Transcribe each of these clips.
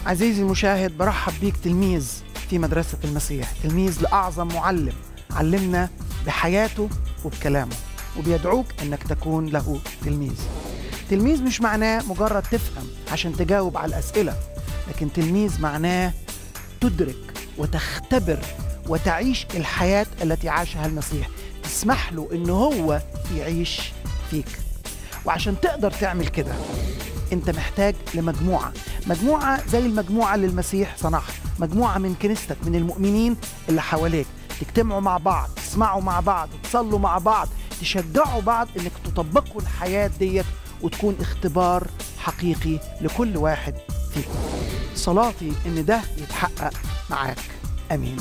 عزيزي المشاهد برحب بيك تلميذ في مدرسة المسيح تلميذ لأعظم معلم علمنا بحياته وبكلامه وبيدعوك أنك تكون له تلميذ تلميذ مش معناه مجرد تفهم عشان تجاوب على الأسئلة لكن تلميذ معناه تدرك وتختبر وتعيش الحياة التي عاشها المسيح تسمح له أنه هو يعيش فيك وعشان تقدر تعمل كده انت محتاج لمجموعه مجموعه زي المجموعه اللي المسيح صنعها مجموعه من كنيستك من المؤمنين اللي حواليك تجتمعوا مع بعض تسمعوا مع بعض تصلوا مع بعض تشجعوا بعض انك تطبقوا الحياه ديت وتكون اختبار حقيقي لكل واحد فيكم صلاتي ان ده يتحقق معاك امين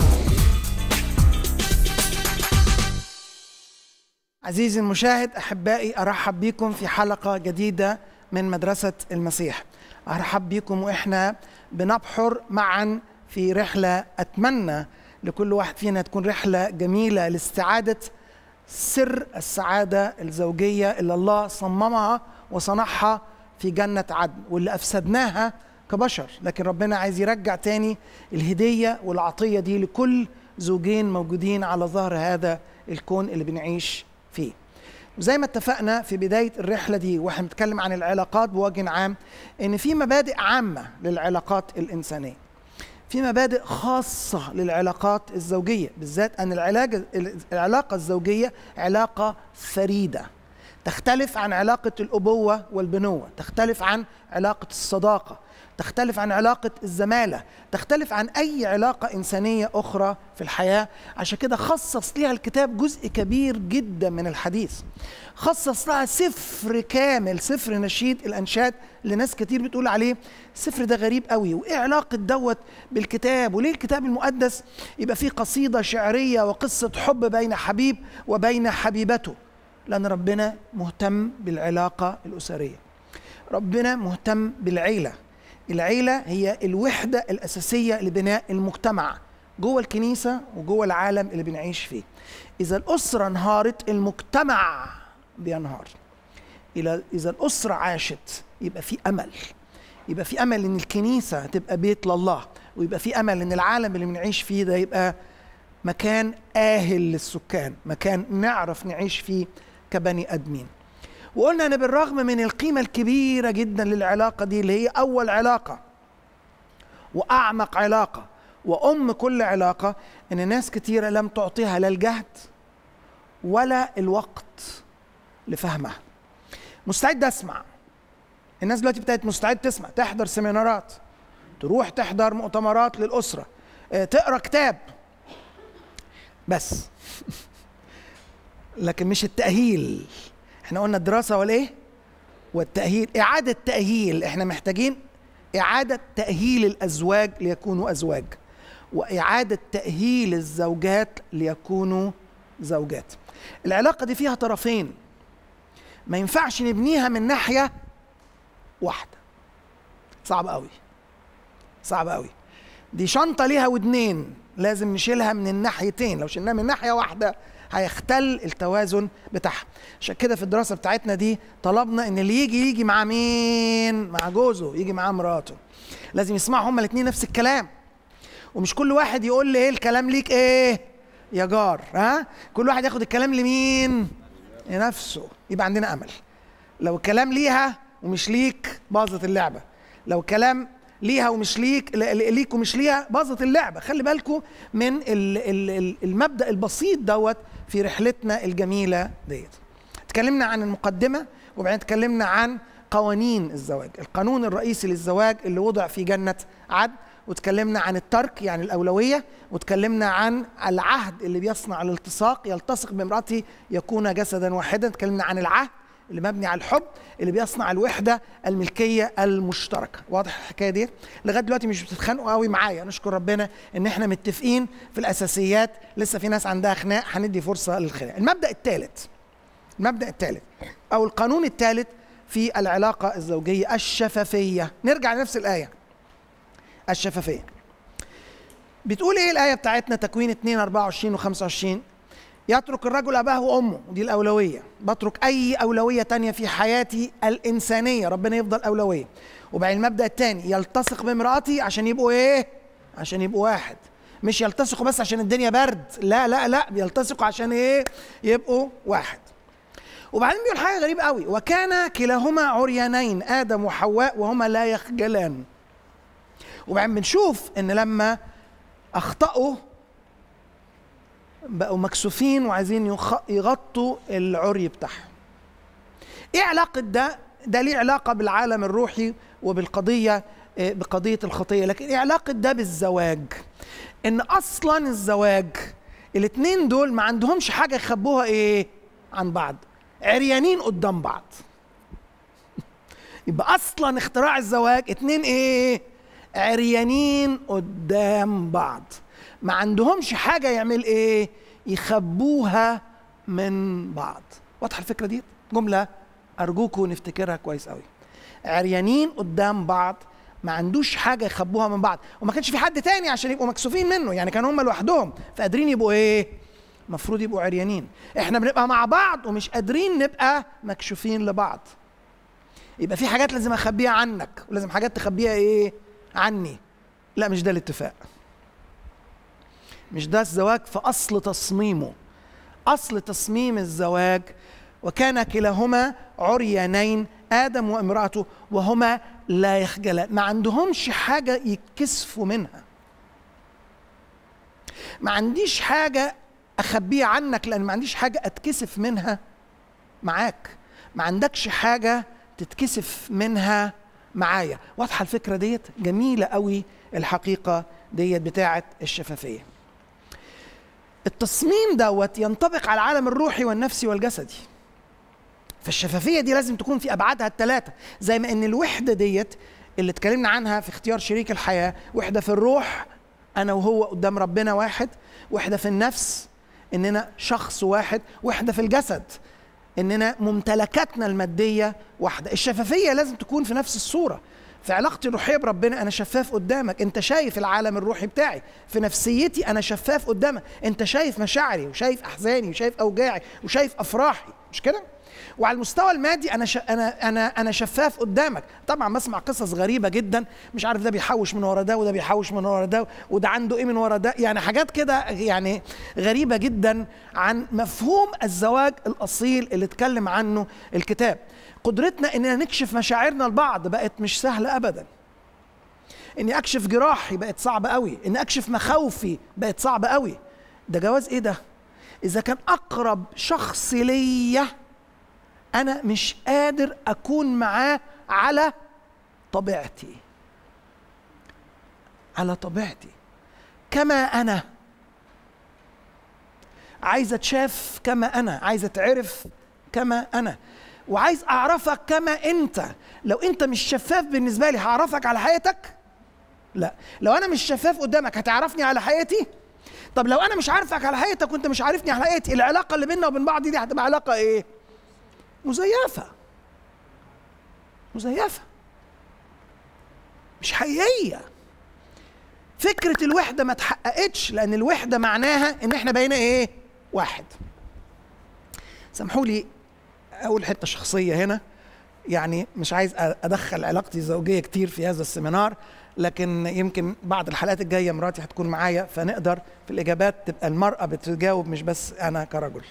عزيزي المشاهد احبائي ارحب بكم في حلقه جديده من مدرسه المسيح ارحب بكم واحنا بنبحر معا في رحله اتمنى لكل واحد فينا تكون رحله جميله لاستعاده سر السعاده الزوجيه اللي الله صممها وصنعها في جنه عدن واللي افسدناها كبشر لكن ربنا عايز يرجع تاني الهديه والعطيه دي لكل زوجين موجودين على ظهر هذا الكون اللي بنعيش فيه وزي ما اتفقنا في بداية الرحلة دي واحنا بنتكلم عن العلاقات بوجه عام ان في مبادئ عامة للعلاقات الإنسانية في مبادئ خاصة للعلاقات الزوجية بالذات أن العلاقة العلاقة الزوجية علاقة فريدة تختلف عن علاقة الأبوة والبنوة تختلف عن علاقة الصداقة تختلف عن علاقة الزمالة تختلف عن أي علاقة إنسانية أخرى في الحياة عشان كده خصص ليها الكتاب جزء كبير جدا من الحديث خصص لها سفر كامل سفر نشيد الأنشاد اللي ناس كتير بتقول عليه السفر ده غريب قوي وإيه علاقة دوت بالكتاب وليه الكتاب المقدس يبقى فيه قصيدة شعرية وقصة حب بين حبيب وبين حبيبته لأن ربنا مهتم بالعلاقة الأسرية ربنا مهتم بالعيلة العيلة هي الوحدة الأساسية لبناء المجتمع جوه الكنيسة وجوه العالم اللي بنعيش فيه إذا الأسرة انهارت المجتمع بينهار إذا الأسرة عاشت يبقى في أمل يبقى في أمل إن الكنيسة تبقى بيت لله ويبقى في أمل إن العالم اللي بنعيش فيه ده يبقى مكان آهل للسكان مكان نعرف نعيش فيه كبني آدمين وقلنا ان بالرغم من القيمه الكبيره جدا للعلاقه دي اللي هي اول علاقه واعمق علاقه وام كل علاقه ان ناس كتيره لم تعطيها لا الجهد ولا الوقت لفهمها مستعد اسمع الناس دلوقتي ابتدت مستعد تسمع تحضر سيمينارات تروح تحضر مؤتمرات للاسره تقرا كتاب بس لكن مش التاهيل احنا قلنا الدراسه والايه والتاهيل اعاده تاهيل احنا محتاجين اعاده تاهيل الازواج ليكونوا ازواج واعاده تاهيل الزوجات ليكونوا زوجات العلاقه دي فيها طرفين ما ينفعش نبنيها من ناحيه واحده صعب قوي صعب قوي دي شنطه ليها ودنين لازم نشيلها من الناحيتين لو شلناها من ناحيه واحده هيختل التوازن بتاعها عشان كده في الدراسه بتاعتنا دي طلبنا ان اللي يجي يجي مع مين مع جوزه يجي مع مراته لازم يسمعوا هما الاثنين نفس الكلام ومش كل واحد يقول لي ايه الكلام ليك ايه يا جار ها كل واحد ياخد الكلام لمين لنفسه يبقى عندنا امل لو الكلام ليها ومش ليك باظت اللعبه لو الكلام ليها ومش ليك ليك ومش ليها باظت اللعبه خلي بالكم من المبدا البسيط دوت في رحلتنا الجميله ديت اتكلمنا عن المقدمه وبعدين اتكلمنا عن قوانين الزواج القانون الرئيسي للزواج اللي وضع في جنه عدن واتكلمنا عن الترك يعني الاولويه واتكلمنا عن العهد اللي بيصنع الالتصاق يلتصق بامراته يكون جسدا واحدا اتكلمنا عن العهد اللي مبني على الحب اللي بيصنع الوحده الملكيه المشتركه واضح الحكايه دي لغايه دلوقتي مش بتتخانقوا قوي معايا نشكر ربنا ان احنا متفقين في الاساسيات لسه في ناس عندها خناق هندي فرصه للخناق المبدا الثالث المبدا الثالث او القانون الثالث في العلاقه الزوجيه الشفافيه نرجع لنفس الايه الشفافيه بتقول ايه الايه بتاعتنا تكوين 2 24 و 25 يترك الرجل أباه وأمه ودي الأولوية بترك أي أولوية تانية في حياتي الإنسانية ربنا يفضل أولوية وبعدين المبدأ التاني يلتصق بامرأتي عشان يبقوا إيه؟ عشان يبقوا واحد مش يلتصقوا بس عشان الدنيا برد لا لا لا يلتصقوا عشان إيه؟ يبقوا واحد وبعدين بيقول حاجة غريبة قوي وكان كلاهما عريانين آدم وحواء وهما لا يخجلان وبعدين بنشوف إن لما أخطأوا بقوا مكسوفين وعايزين يغطوا العري بتاعهم ايه علاقة ده؟ ده ليه علاقة بالعالم الروحي وبالقضية بقضية الخطية لكن ايه علاقة ده بالزواج؟ ان اصلا الزواج الاتنين دول ما عندهمش حاجة يخبوها ايه؟ عن بعض عريانين قدام بعض يبقى اصلا اختراع الزواج اتنين ايه؟ عريانين قدام بعض ما عندهمش حاجة يعمل ايه يخبوها من بعض واضحة الفكرة دي جملة أرجوكم نفتكرها كويس قوي عريانين قدام بعض ما عندوش حاجة يخبوها من بعض وما كانش في حد تاني عشان يبقوا مكسوفين منه يعني كانوا هم لوحدهم فقادرين يبقوا ايه المفروض يبقوا عريانين احنا بنبقى مع بعض ومش قادرين نبقى مكشوفين لبعض يبقى في حاجات لازم اخبيها عنك ولازم حاجات تخبيها ايه عني لا مش ده الاتفاق مش ده الزواج في اصل تصميمه اصل تصميم الزواج وكان كلاهما عريانين ادم وامراته وهما لا يخجلان ما عندهمش حاجه يتكسفوا منها ما عنديش حاجه اخبيها عنك لان ما عنديش حاجه اتكسف منها معاك ما عندكش حاجه تتكسف منها معايا واضحه الفكره ديت جميله قوي الحقيقه ديت بتاعه الشفافيه التصميم دوت ينطبق على العالم الروحي والنفسي والجسدي فالشفافية دي لازم تكون في أبعادها الثلاثة زي ما إن الوحدة ديت اللي اتكلمنا عنها في اختيار شريك الحياة وحدة في الروح أنا وهو قدام ربنا واحد وحدة في النفس إننا شخص واحد وحدة في الجسد إننا ممتلكاتنا المادية واحدة الشفافية لازم تكون في نفس الصورة في علاقتي الروحيه بربنا انا شفاف قدامك انت شايف العالم الروحي بتاعي في نفسيتي انا شفاف قدامك انت شايف مشاعري وشايف احزاني وشايف اوجاعي وشايف افراحي مش كده وعلى المستوى المادي انا ش... انا انا انا شفاف قدامك طبعا بسمع قصص غريبه جدا مش عارف ده بيحوش من ورا ده وده بيحوش من ورا ده وده عنده ايه من ورا ده يعني حاجات كده يعني غريبه جدا عن مفهوم الزواج الاصيل اللي اتكلم عنه الكتاب قدرتنا اننا نكشف مشاعرنا لبعض بقت مش سهله ابدا اني اكشف جراحي بقت صعبه قوي اني اكشف مخاوفي بقت صعبه قوي ده جواز ايه ده اذا كان اقرب شخص ليا انا مش قادر اكون معاه على طبيعتي على طبيعتي كما انا عايز اتشاف كما انا عايز اتعرف كما انا وعايز اعرفك كما انت لو انت مش شفاف بالنسبه لي هعرفك على حياتك لا لو انا مش شفاف قدامك هتعرفني على حياتي طب لو انا مش عارفك على حياتك وانت مش عارفني على حياتي العلاقه اللي بيننا وبين بعض دي هتبقى علاقه ايه مزيفه مزيفه مش حقيقيه فكره الوحده ما اتحققتش لان الوحده معناها ان احنا بقينا ايه واحد سامحوا لي اول حته شخصيه هنا يعني مش عايز ادخل علاقتي الزوجيه كتير في هذا السيمينار لكن يمكن بعد الحلقات الجايه مراتي هتكون معايا فنقدر في الاجابات تبقى المراه بتجاوب مش بس انا كرجل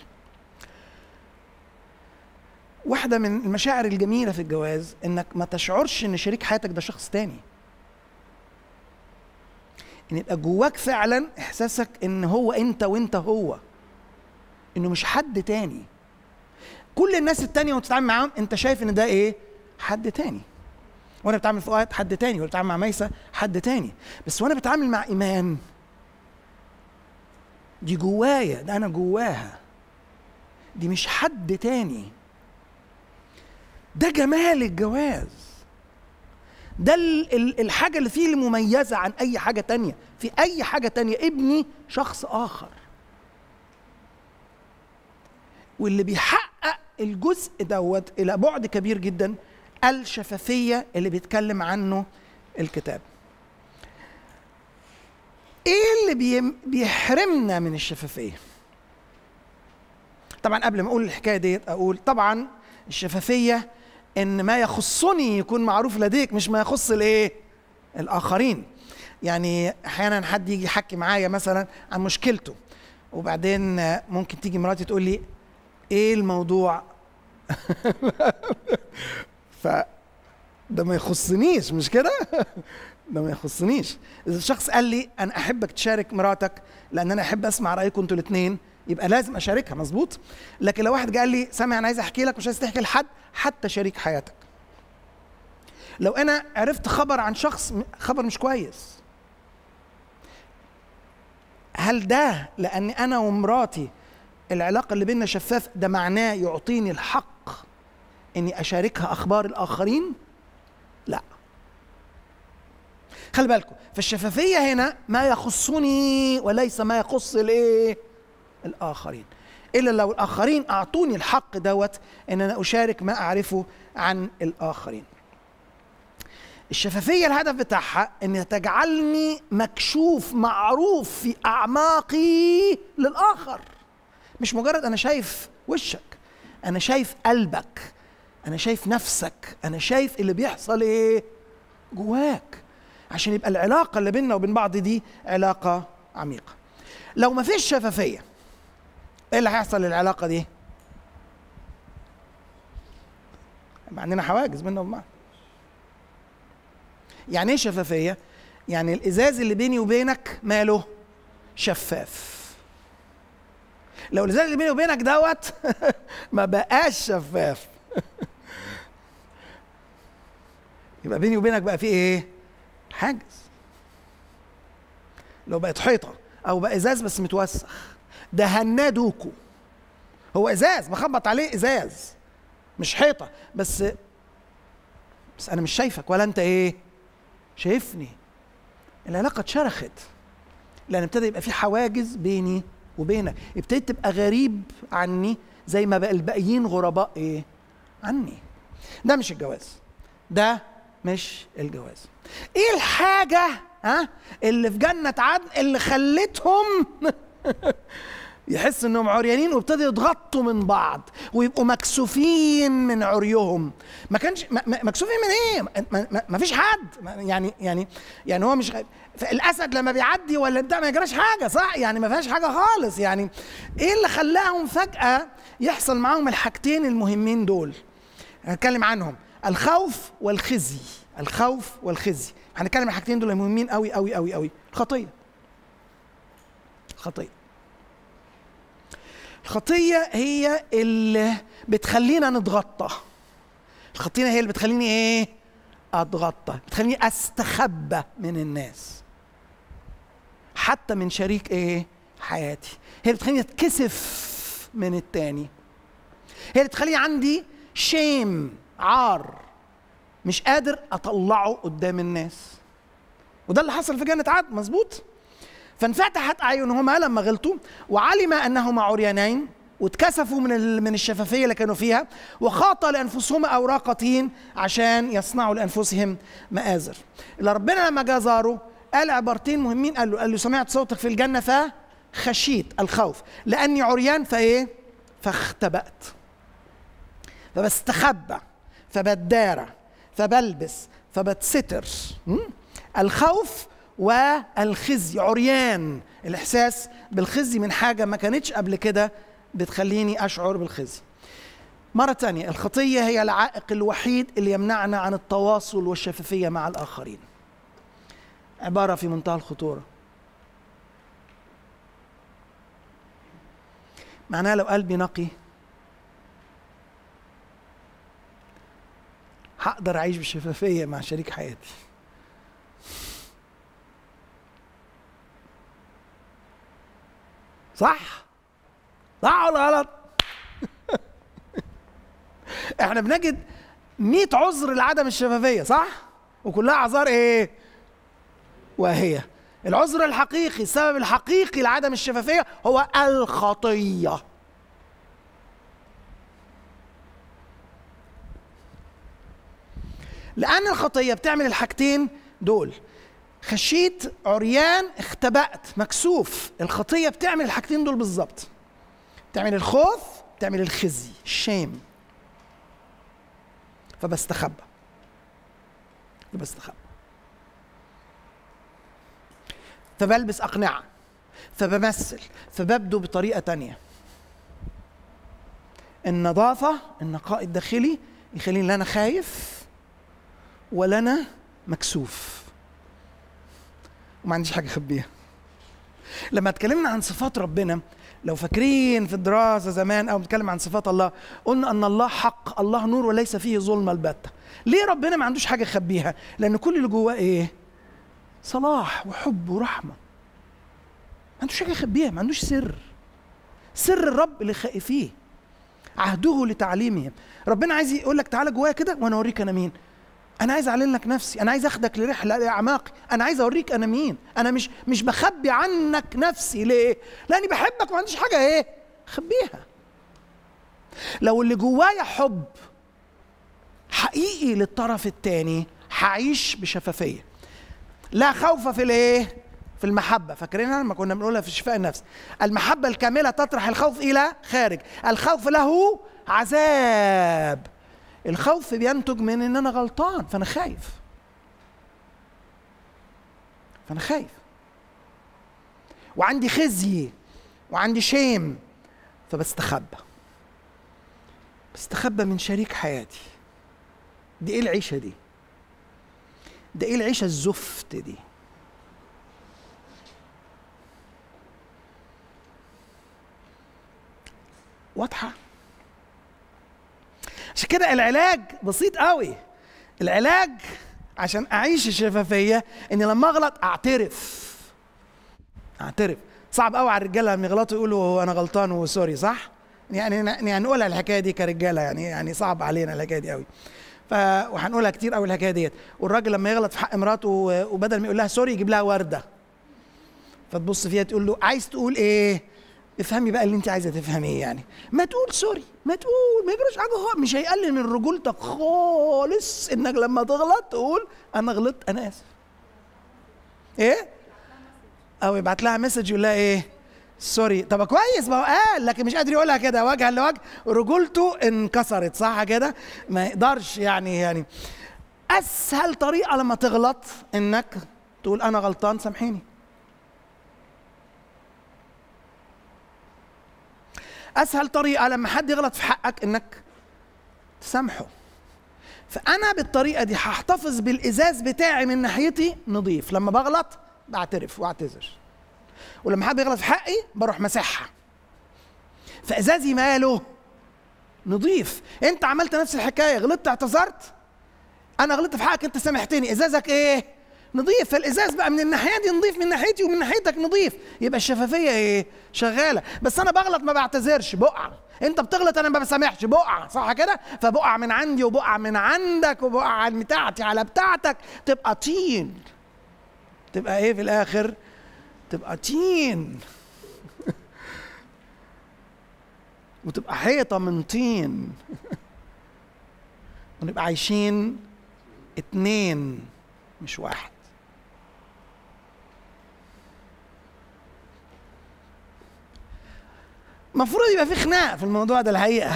واحده من المشاعر الجميله في الجواز انك ما تشعرش ان شريك حياتك ده شخص تاني ان يبقى جواك فعلا احساسك ان هو انت وانت هو انه مش حد تاني كل الناس التانية وانت بتتعامل معاهم انت شايف ان ده ايه حد تاني وانا بتعامل في وقت حد تاني وانا بتعامل مع ميسة حد تاني بس وانا بتعامل مع ايمان دي جوايا ده انا جواها دي مش حد تاني ده جمال الجواز ده الحاجة اللي فيه المميزة عن أي حاجة تانية في أي حاجة تانية ابني شخص آخر واللي بيحقق الجزء دوت إلى بعد كبير جدا الشفافية اللي بيتكلم عنه الكتاب ايه اللي بيحرمنا من الشفافية طبعا قبل ما اقول الحكايه ديت اقول طبعا الشفافيه ان ما يخصني يكون معروف لديك مش ما يخص الايه الاخرين يعني احيانا حد يجي يحكي معايا مثلا عن مشكلته وبعدين ممكن تيجي مراتي تقول لي ايه الموضوع ف ده ما يخصنيش مش كده ده ما يخصنيش اذا الشخص قال لي انا احبك تشارك مراتك لان انا احب اسمع رايكم انتوا الاثنين يبقى لازم اشاركها مظبوط لكن لو واحد قال لي سامع انا عايز احكي لك مش عايز تحكي لحد حتى شريك حياتك لو انا عرفت خبر عن شخص خبر مش كويس هل ده لان انا ومراتي العلاقه اللي بيننا شفاف ده معناه يعطيني الحق اني اشاركها اخبار الاخرين لا خلي بالكم فالشفافيه هنا ما يخصني وليس ما يخص الايه الاخرين الا لو الاخرين اعطوني الحق دوت ان انا اشارك ما اعرفه عن الاخرين الشفافيه الهدف بتاعها ان تجعلني مكشوف معروف في اعماقي للاخر مش مجرد انا شايف وشك انا شايف قلبك انا شايف نفسك انا شايف اللي بيحصل ايه جواك عشان يبقى العلاقه اللي بيننا وبين بعض دي علاقه عميقه لو ما فيش شفافيه ايه اللي هيحصل للعلاقه دي عندنا حواجز بيننا وبين بعض يعني ايه شفافيه يعني الازاز اللي بيني وبينك ماله شفاف لو الازاز اللي بيني وبينك دوت ما بقاش شفاف يبقى بيني وبينك بقى في ايه حاجز لو بقت حيطه او بقى ازاز بس متوسخ ده هنادوكو هو ازاز بخبط عليه ازاز مش حيطه بس بس انا مش شايفك ولا انت ايه شايفني العلاقه اتشرخت لان ابتدى يبقى في حواجز بيني وبينك ابتديت تبقى غريب عني زي ما بقى الباقيين غرباء ايه عني ده مش الجواز ده مش الجواز ايه الحاجه ها اللي في جنه عدن اللي خلتهم يحس انهم عريانين وابتدوا يضغطوا من بعض ويبقوا مكسوفين من عريهم ما كانش مكسوفين من ايه ما, ما, ما فيش حد يعني يعني يعني هو مش الاسد لما بيعدي ولا بتاع ما يجراش حاجه صح يعني ما فيهاش حاجه خالص يعني ايه اللي خلاهم فجاه يحصل معاهم الحاجتين المهمين دول هنتكلم عنهم الخوف والخزي الخوف والخزي هنتكلم عن الحاجتين دول مهمين قوي قوي قوي قوي الخطيه الخطيه الخطيه هي اللي بتخلينا نتغطى الخطيه هي اللي بتخليني ايه اتغطى بتخليني استخبى من الناس حتى من شريك ايه حياتي هي اللي بتخليني اتكسف من التاني هي اللي بتخليني عندي شيم عار مش قادر اطلعه قدام الناس وده اللي حصل في جنة عدن مظبوط فانفتحت اعينهما لما غلطوا وعلم انهما عريانين واتكسفوا من من الشفافيه اللي كانوا فيها وخاطى لانفسهما اوراق طين عشان يصنعوا لانفسهم مآزر. اللي ربنا لما جاء زاره قال عبارتين مهمين قال له قال له سمعت صوتك في الجنه فخشيت الخوف لاني عريان فايه؟ فاختبأت. فبستخبى فبتدارى فبلبس فبتستر الخوف والخزي عريان الاحساس بالخزي من حاجه ما كانتش قبل كده بتخليني اشعر بالخزي مرة تانية الخطية هي العائق الوحيد اللي يمنعنا عن التواصل والشفافية مع الآخرين عبارة في منتهى الخطورة معناها لو قلبي نقي هقدر أعيش بشفافية مع شريك حياتي صح؟ صح ولا غلط؟ احنا بنجد 100 عذر لعدم الشفافيه صح؟ وكلها اعذار ايه؟ وهي العذر الحقيقي السبب الحقيقي لعدم الشفافيه هو الخطيه لان الخطيه بتعمل الحاجتين دول خشيت عريان اختبأت مكسوف الخطيه بتعمل الحاجتين دول بالظبط تعمل الخوف تعمل الخزي الشيم فبستخبى فبستخبى فبلبس أقنعة فبمثل فببدو بطريقة تانية النظافة النقاء الداخلي يخليني لا أنا خايف ولا أنا مكسوف وما عنديش حاجة أخبيها لما اتكلمنا عن صفات ربنا لو فاكرين في الدراسة زمان أو بنتكلم عن صفات الله قلنا أن الله حق الله نور وليس فيه ظلم البتة ليه ربنا ما عندوش حاجة يخبيها لأن كل اللي جواه إيه صلاح وحب ورحمة ما عندوش حاجة يخبيها ما عندوش سر سر الرب اللي خائفيه عهده لتعليمهم ربنا عايز يقول لك تعالى جوايا كده وانا اوريك انا مين انا عايز اعلن لك نفسي انا عايز اخدك لرحله لاعماقي انا عايز اوريك انا مين انا مش مش بخبي عنك نفسي ليه لاني بحبك ما عنديش حاجه ايه خبيها لو اللي جوايا حب حقيقي للطرف الثاني هعيش بشفافيه لا خوف في الايه في المحبة فاكرينها لما كنا بنقولها في شفاء النفس المحبة الكاملة تطرح الخوف إلى خارج الخوف له عذاب الخوف بينتج من ان انا غلطان فانا خايف فانا خايف وعندي خزي وعندي شيم فبستخبى بستخبى من شريك حياتي دي ايه العيشه دي ده ايه العيشه الزفت دي واضحه عشان كده العلاج بسيط قوي العلاج عشان اعيش الشفافيه اني لما اغلط اعترف اعترف صعب قوي على الرجاله لما يغلطوا يقولوا انا غلطان وسوري صح يعني يعني نقولها الحكايه دي كرجاله يعني يعني صعب علينا الحكايه دي قوي ف وهنقولها كتير قوي الحكايه ديت والراجل لما يغلط في حق مراته وبدل ما يقول لها سوري يجيب لها ورده فتبص فيها تقول له عايز تقول ايه افهمي بقى اللي انت عايزه تفهميه يعني ما تقول سوري ما تقول ما يجراش حاجه خالص مش هيقلل من رجولتك خالص انك لما تغلط تقول انا غلطت انا اسف ايه او يبعت لها مسج يقول لها ايه سوري طب كويس ما هو قال لكن مش قادر يقولها كده وجها لوجه رجولته انكسرت صح كده ما يقدرش يعني يعني اسهل طريقه لما تغلط انك تقول انا غلطان سامحيني اسهل طريقه لما حد يغلط في حقك انك تسامحه فانا بالطريقه دي هحتفظ بالازاز بتاعي من ناحيتي نظيف لما بغلط بعترف واعتذر ولما حد يغلط في حقي بروح مسحها فازازي ماله نظيف انت عملت نفس الحكايه غلطت اعتذرت انا غلطت في حقك انت سامحتني ازازك ايه نظيف فالازاز بقى من الناحيه دي نظيف من ناحيتي ومن ناحيتك نظيف يبقى الشفافيه ايه شغاله بس انا بغلط ما بعتذرش بقع انت بتغلط انا ما بسامحش بقع صح كده فبقع من عندي وبقع من عندك وبقع عن بتاعتي على بتاعتك تبقى طين تبقى ايه في الاخر تبقى طين وتبقى حيطه من طين ونبقى عايشين اتنين مش واحد المفروض يبقى في خناق في الموضوع ده الحقيقه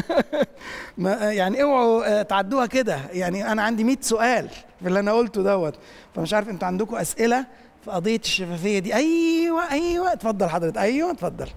يعني اوعوا تعدوها كده يعني انا عندي 100 سؤال في اللي انا قلته دوت فمش عارف انتوا عندكم اسئله في قضيه الشفافيه دي ايوه ايوه اتفضل حضرتك ايوه اتفضل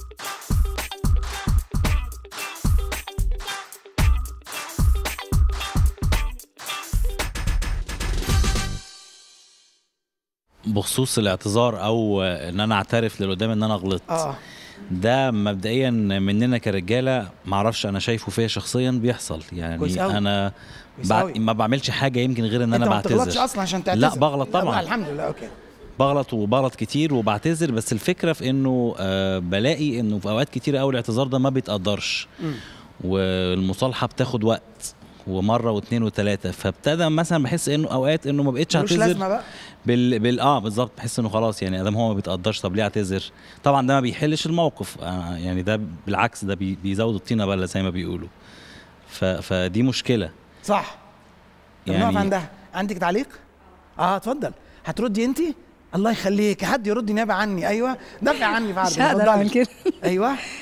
بخصوص الاعتذار او ان انا اعترف للي قدام ان انا غلطت اه ده مبدئيا مننا كرجاله معرفش انا شايفه فيا شخصيا بيحصل كويس يعني أوي. انا كويس أوي. بع... ما بعملش حاجه يمكن غير ان انت انا ما بتغلطش بعتذر اصلا عشان تعتذر لا بغلط لا، طبعا الحمد لله اوكي بغلط وبغلط كتير وبعتذر بس الفكره في انه آه بلاقي انه في اوقات كتير قوي الاعتذار ده ما بيتقدرش مم. والمصالحه بتاخد وقت ومره واثنين وثلاثه فابتدى مثلا بحس انه اوقات انه ما بقتش ملوش اعتذر لازمه بقى بال, بال... اه بالظبط بحس انه خلاص يعني ادام هو ما بيتقدرش طب ليه اعتذر طبعا ده ما بيحلش الموقف آه يعني ده بالعكس ده بي... بيزود الطينه بله زي ما بيقولوا ف... فدي مشكله صح طب نقف عندها عندك تعليق اه اتفضل هتردي انت الله يخليك حد يرد نيابه عني ايوه دافع عني في عرض مش هقدر اتفضلي. اعمل كده ايوه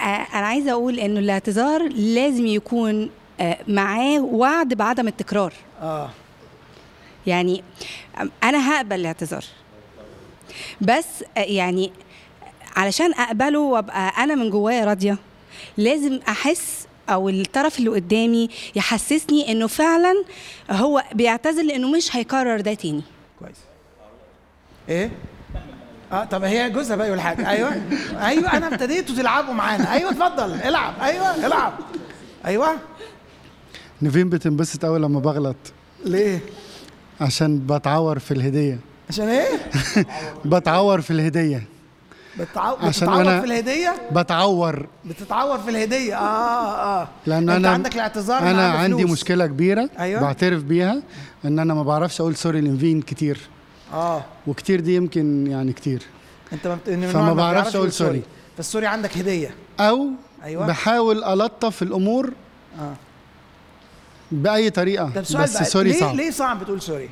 انا عايزه اقول انه الاعتذار لازم يكون آه، معاه وعد بعدم التكرار اه يعني انا هقبل الاعتذار بس آه، يعني علشان اقبله وابقى انا من جوايا راضيه لازم احس او الطرف اللي قدامي يحسسني انه فعلا هو بيعتذر لانه مش هيكرر ده تاني كويس ايه اه طب هي جوزها بقى يقول حاجه ايوه ايوه انا ابتديتوا تلعبوا معانا ايوه اتفضل العب ايوه العب ايوه نيفين بتنبسط قوي لما بغلط ليه عشان بتعور في الهديه عشان ايه بتعور في الهديه بتعو... عشان بتتعور أنا- في الهديه بتعور بتتعور في الهديه اه اه لان انت انا عندك الاعتذار انا معاه عندي بفلوس. مشكله كبيره أيوة. بعترف بيها ان انا ما بعرفش اقول سوري لنفين كتير اه وكتير دي يمكن يعني كتير انت ما بت... من فما النوع اللي بعرفش بيعرفش أقول يقول سوري. فالسوري عندك هديه او أيوة. بحاول الطف الامور اه باي طريقه طب سؤال بس بقى سوري ليه صعب ليه صعب تقول سوري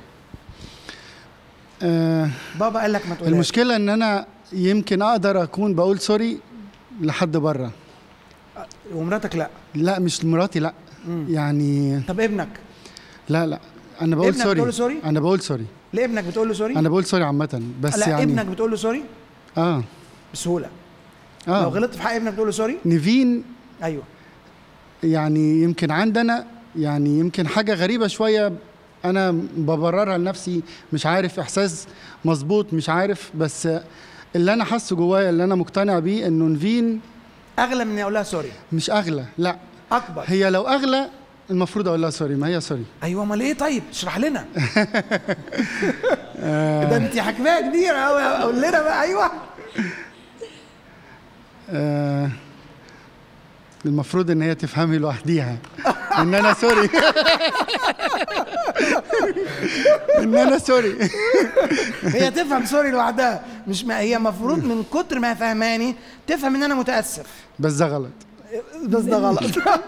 آه بابا قال لك ما تقولهاش المشكله ان انا يمكن اقدر اكون بقول سوري لحد بره ومراتك لا لا مش مراتي لا يعني طب ابنك لا لا انا بقول ابنك سوري بتقول سوري؟ انا بقول سوري ليه ابنك بتقول له سوري انا بقول سوري عامه بس لا يعني ابنك بتقول له سوري اه بسهوله لو اه غلطت في حق ابنك بتقول له سوري نيفين ايوه يعني يمكن عندنا يعني يمكن حاجه غريبه شويه انا ببررها لنفسي مش عارف احساس مظبوط مش عارف بس اللي انا حاسه جوايا اللي انا مقتنع بيه انه نيفين اغلى من اني اقول لها سوري مش اغلى لا اكبر هي لو اغلى المفروض اقول لها سوري ما هي سوري ايوه امال ايه طيب اشرح لنا ده انت حكايه كبيره قوي قول لنا بقى ايوه آه المفروض ان هي تفهمي لوحديها ان انا سوري ان انا سوري هي تفهم سوري لوحدها مش ما هي المفروض من كتر ما هي فهماني تفهم ان انا متاسف بس ده غلط بس ده غلط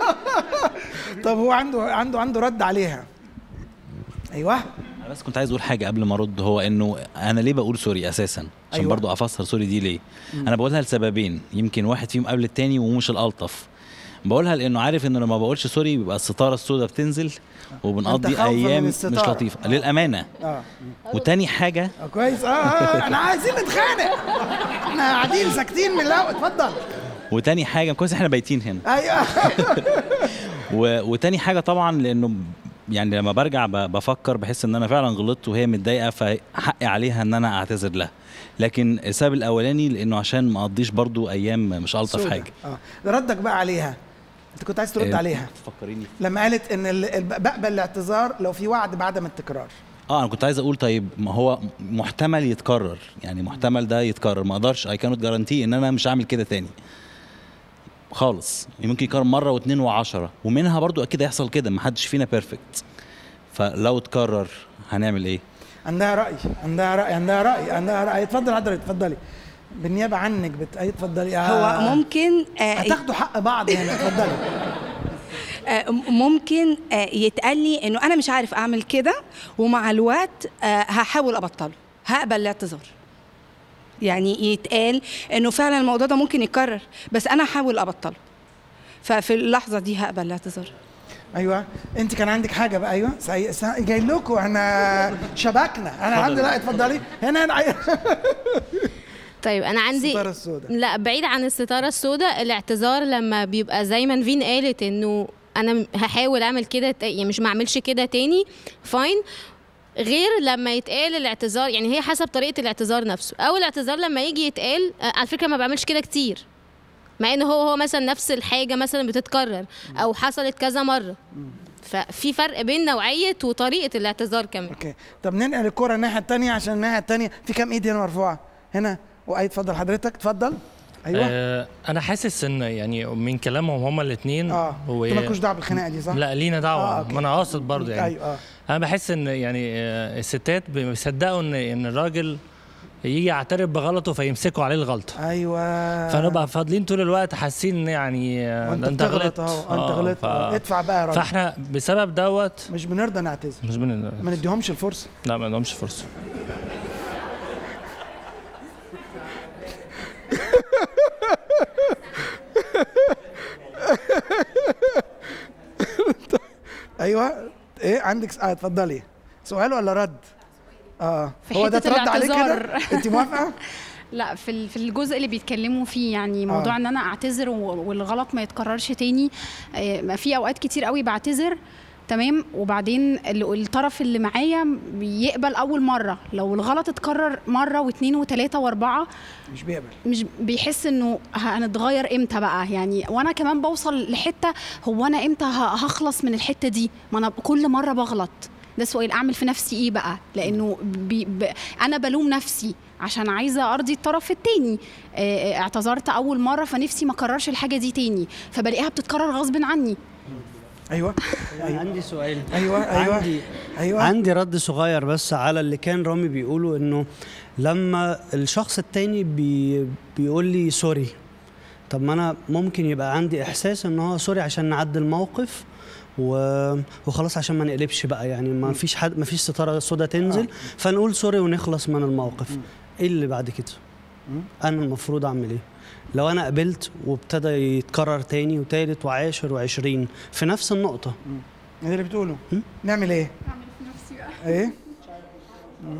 طب هو عنده عنده عنده رد عليها ايوه انا بس كنت عايز اقول حاجه قبل ما ارد هو انه انا ليه بقول سوري اساسا عشان أيوة. أيوة. برضو افسر سوري دي ليه انا بقولها لسببين يمكن واحد فيهم قبل التاني ومش الالطف بقولها لانه عارف انه لما بقولش سوري بيبقى الستاره السوداء بتنزل أنت وبنقضي خوفا من ايام مش الستارة. لطيفه للامانه اه وتاني حاجه آه، كويس اه اه احنا عايزين نتخانق احنا قاعدين ساكتين من الاول اتفضل وتاني حاجه كويس احنا بايتين هنا ايوه و... وتاني حاجه طبعا لانه يعني لما برجع ب... بفكر بحس ان انا فعلا غلطت وهي متضايقه فحقي عليها ان انا اعتذر لها لكن السبب الاولاني لانه عشان ما اقضيش برضو ايام مش الطف سودة. حاجه اه ردك بقى عليها انت كنت عايز ترد إيه، عليها فكريني لما قالت ان ال- ال- بقبل الاعتذار لو في وعد بعدم التكرار اه انا كنت عايز اقول طيب ما هو محتمل يتكرر يعني محتمل ده يتكرر ما اقدرش اي كانت جارانتي ان انا مش هعمل كده تاني خالص ممكن يكرر مره واثنين وعشرة ومنها برضو اكيد هيحصل كده ما حدش فينا بيرفكت فلو اتكرر هنعمل ايه عندها راي عندها راي عندها راي عندها راي اتفضل حضرتك اتفضلي بالنيابه عنك بت... أي اتفضلي آه. هو ممكن آه، هتاخدوا حق بعض هنا اتفضلي آه، ممكن آه، يتقال لي انه انا مش عارف اعمل كده ومع الوقت آه، هحاول ابطله هقبل الاعتذار يعني يتقال انه فعلا الموضوع ده ممكن يتكرر بس انا هحاول ابطله ففي اللحظه دي هقبل الاعتذار ايوه انت كان عندك حاجه بقى ايوه سي... س... جاي لكم احنا شبكنا انا الحمد لله اتفضلي هنا هنا طيب انا عندي الستارة السوداء. لا بعيد عن الستاره السوداء الاعتذار لما بيبقى زي ما نفين قالت انه انا م- هحاول اعمل كده تا- يعني مش ما اعملش كده تاني فاين غير لما يتقال الاعتذار يعني هي حسب طريقه الاعتذار نفسه او الاعتذار لما يجي يتقال آه، على فكره ما بعملش كده كتير مع ان هو هو مثلا نفس الحاجه مثلا بتتكرر او حصلت كذا مره ففي فرق بين نوعيه وطريقه الاعتذار كمان اوكي طب ننقل الكرة الناحية التانية عشان الناحية التانية في كام ايد هنا مرفوعة هنا واي اتفضل حضرتك اتفضل ايوه آه انا حاسس ان يعني من كلامهم هما الاثنين اه انتوا مالكوش دعوة بالخناقة دي صح؟ لا لينا دعوه آه، آه أوكي. ما انا قاصد برضه يعني ايوه اه انا بحس ان يعني آه، الستات بيصدقوا ان ان الراجل يجي يعترف بغلطه فيمسكوا عليه الغلطه ايوه فنبقى فاضلين طول الوقت حاسين إن يعني آه، وانت ده انت بتغلط غلطت اهو انت آه، غلطت ف... آه. ادفع بقى يا راجل فاحنا بسبب دوت مش بنرضى نعتذر مش بن... ما نديهمش الفرصة لا ما عندهمش فرصه ايوه ايه عندك س- اه اتفضلي سؤال ولا رد اه في هو ده حتة ترد عليه كده الاعتذار. انت موافقه لا في ال- في الجزء اللي بيتكلموا فيه يعني موضوع آه. ان انا اعتذر و- والغلط ما يتكررش تاني آه، ما في اوقات كتير قوي بعتذر تمام وبعدين ال- الطرف اللي معايا بيقبل اول مره لو الغلط اتكرر مره واثنين وثلاثه واربعه مش بيقبل مش بيحس انه هنتغير امتى بقى يعني وانا كمان بوصل لحته هو انا امتى ه- هخلص من الحته دي ما انا كل مره بغلط ده سؤال اعمل في نفسي ايه بقى لانه بي ب... انا بلوم نفسي عشان عايزه ارضي الطرف التاني آه، آه، اعتذرت اول مره فنفسي ما اكررش الحاجه دي تاني فبلاقيها بتتكرر غصب عني ايوه أيوة. عندي سؤال ايوه ايوه عندي ايوه عندي رد صغير بس على اللي كان رامي بيقوله انه لما الشخص التاني بي بيقول لي سوري طب ما انا ممكن يبقى عندي احساس ان هو سوري عشان نعدي الموقف و... وخلاص عشان ما نقلبش بقى يعني ما فيش حد ما فيش ستاره سودا تنزل فنقول سوري ونخلص من الموقف ايه اللي بعد كده انا المفروض اعمل ايه لو انا قبلت وابتدى يتكرر تاني وتالت وعاشر وعشرين في نفس النقطه ده اللي بتقوله م? نعمل ايه اعمل في نفسي بقى ايه مم.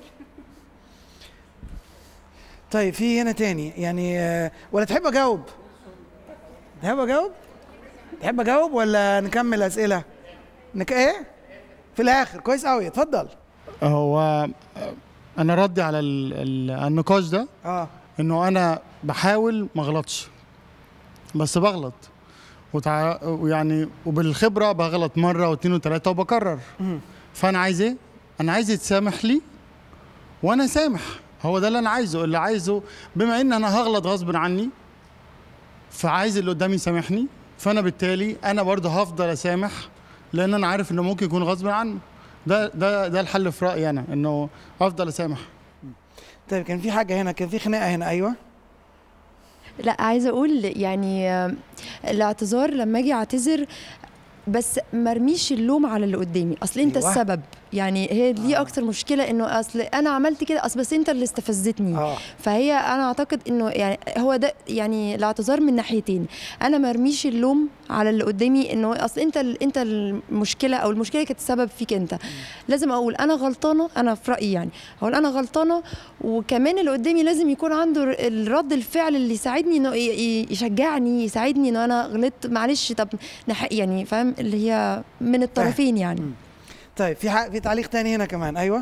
طيب في هنا تاني يعني آه، ولا تحب اجاوب تحب اجاوب تحب اجاوب ولا نكمل اسئله نك ايه في الاخر كويس قوي اتفضل هو انا ردي على ال- ال- النقاش ده اه انه انا بحاول ما اغلطش بس بغلط وتع... ويعني وبالخبره بغلط مره واثنين وثلاثه وبكرر مم. فانا عايز ايه انا عايز يتسامح لي وانا سامح هو ده اللي انا عايزه اللي عايزه بما ان انا هغلط غصب عني فعايز اللي قدامي يسامحني فانا بالتالي انا برضه هفضل اسامح لان انا عارف انه ممكن يكون غصب عنه ده ده ده الحل في رايي انا انه افضل اسامح طيب كان في حاجه هنا كان في خناقه هنا ايوه لا عايزه اقول يعني آه، الاعتذار لما اجي اعتذر بس مرميش اللوم على اللي قدامي اصل انت أيوة. السبب يعني هي دي اكتر مشكله انه اصل انا عملت كده اصل بس انت اللي استفزتني اه فهي انا اعتقد انه يعني هو ده يعني الاعتذار من ناحيتين انا مرميش اللوم على اللي قدامي انه اصل انت ال- انت المشكله او المشكله كانت السبب فيك انت لازم اقول انا غلطانه انا في رايي يعني اقول انا غلطانه وكمان اللي قدامي لازم يكون عنده الرد الفعل اللي يساعدني انه ي- ي- يشجعني يساعدني انه انا غلطت معلش طب نح- يعني فاهم اللي هي من الطرفين يعني طيب في ح- في تعليق تاني هنا كمان ايوه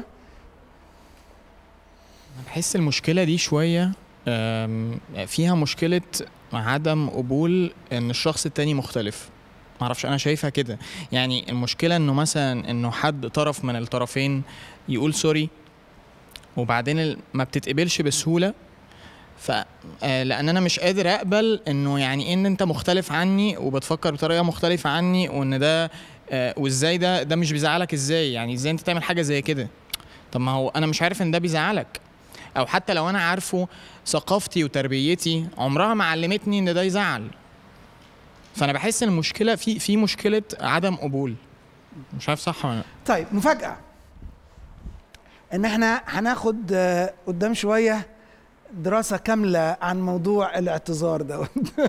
بحس المشكلة دي شوية أم، فيها مشكلة عدم قبول ان الشخص التاني مختلف معرفش انا شايفها كده يعني المشكلة انه مثلا انه حد طرف من الطرفين يقول سوري وبعدين ال- ما بتتقبلش بسهولة ف آه، لان انا مش قادر اقبل انه يعني إيه ان انت مختلف عني وبتفكر بطريقة مختلفة عني وان ده آه، وازاي ده ده مش بيزعلك ازاي يعني ازاي انت تعمل حاجة زي كده طب ما هو انا مش عارف ان ده بيزعلك او حتى لو انا عارفه ثقافتي وتربيتي عمرها ما علمتني ان ده يزعل فانا بحس ان المشكله في في مشكله عدم قبول مش عارف صح ولا لا طيب مفاجأة إن إحنا هناخد آه، قدام شوية دراسة كاملة عن موضوع الاعتذار ده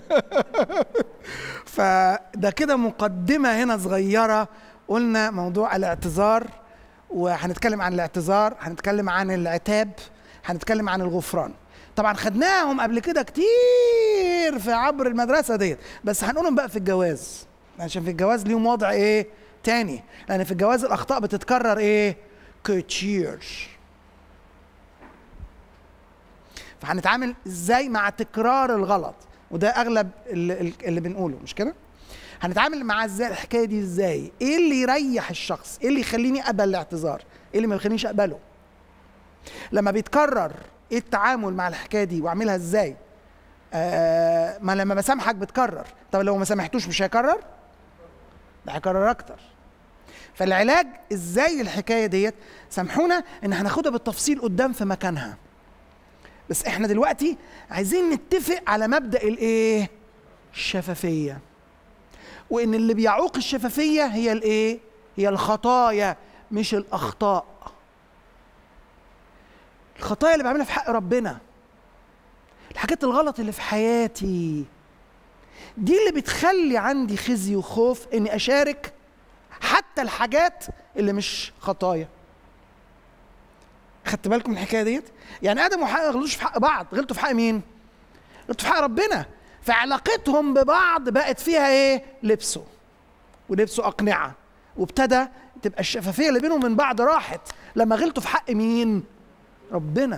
فده كده مقدمة هنا صغيرة قلنا موضوع الاعتذار وهنتكلم عن الاعتذار هنتكلم عن العتاب هنتكلم عن الغفران طبعا خدناهم قبل كده كتير في عبر المدرسة ديت بس هنقولهم بقى في الجواز عشان في الجواز ليهم وضع ايه تاني لان في الجواز الاخطاء بتتكرر ايه كتير فهنتعامل ازاي مع تكرار الغلط وده اغلب اللي, اللي بنقوله مش كده هنتعامل مع ازاي الحكايه دي ازاي ايه اللي يريح الشخص ايه اللي يخليني اقبل الاعتذار ايه اللي ما يخلينيش اقبله لما بيتكرر ايه التعامل مع الحكايه دي واعملها ازاي آه ما لما بسامحك بتكرر طب لو ما سامحتوش مش هيكرر ده هيكرر اكتر فالعلاج ازاي الحكايه ديت سامحونا ان هناخدها بالتفصيل قدام في مكانها بس احنا دلوقتي عايزين نتفق على مبدا الايه الشفافيه وان اللي بيعوق الشفافيه هي الايه هي الخطايا مش الاخطاء الخطايا اللي بعملها في حق ربنا الحاجات الغلط اللي في حياتي دي اللي بتخلي عندي خزي وخوف اني اشارك حتى الحاجات اللي مش خطايا خدت بالكم من الحكايه ديت يعني ادم وحواء ما غلطوش في حق بعض غلطوا في حق مين غلطوا في حق ربنا فعلاقتهم ببعض بقت فيها ايه لبسوا ولبسوا اقنعه وابتدى تبقى الشفافيه اللي بينهم من بعض راحت لما غلطوا في حق مين ربنا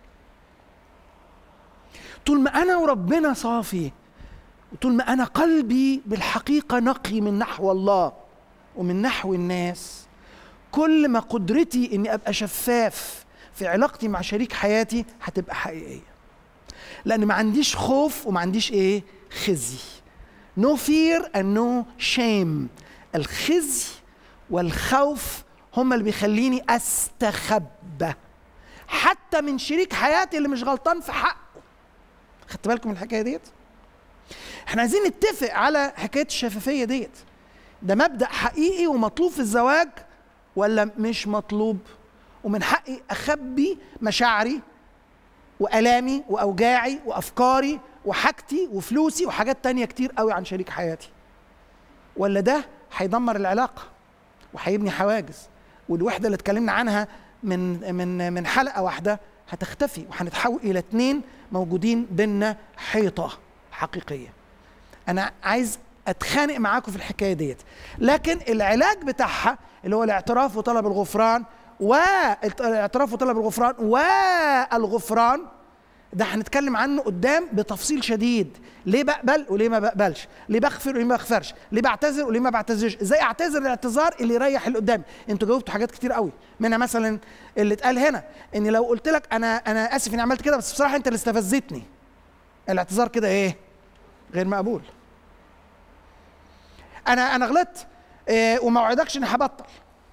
طول ما انا وربنا صافي وطول ما انا قلبي بالحقيقه نقي من نحو الله ومن نحو الناس كل ما قدرتي اني ابقى شفاف في علاقتي مع شريك حياتي هتبقى حقيقيه لان ما عنديش خوف وما عنديش ايه خزي no fear and no shame الخزي والخوف هما اللي بيخليني استخبى حتى من شريك حياتي اللي مش غلطان في حقه خدت بالكم من الحكايه ديت احنا عايزين نتفق على حكايه الشفافيه ديت ده مبدا حقيقي ومطلوب في الزواج ولا مش مطلوب ومن حقي اخبي مشاعري والامي واوجاعي وافكاري وحاجتي وفلوسي وحاجات تانية كتير قوي عن شريك حياتي ولا ده هيدمر العلاقه وهيبني حواجز والوحده اللي اتكلمنا عنها من من من حلقه واحده هتختفي وهنتحول الى اتنين موجودين بينا حيطه حقيقيه انا عايز اتخانق معاكم في الحكايه ديت لكن العلاج بتاعها اللي هو الاعتراف وطلب الغفران والاعتراف وطلب الغفران والغفران ده هنتكلم عنه قدام بتفصيل شديد ليه بقبل وليه ما بقبلش ليه بغفر وليه ما بغفرش ليه بعتذر وليه ما بعتذرش ازاي اعتذر الاعتذار اللي يريح اللي قدامي انتوا جاوبتوا حاجات كتير قوي منها مثلا اللي اتقال هنا ان لو قلت لك انا انا اسف اني عملت كده بس بصراحه انت اللي استفزتني الاعتذار كده ايه غير مقبول انا انا غلطت إيه وما اوعدكش اني هبطل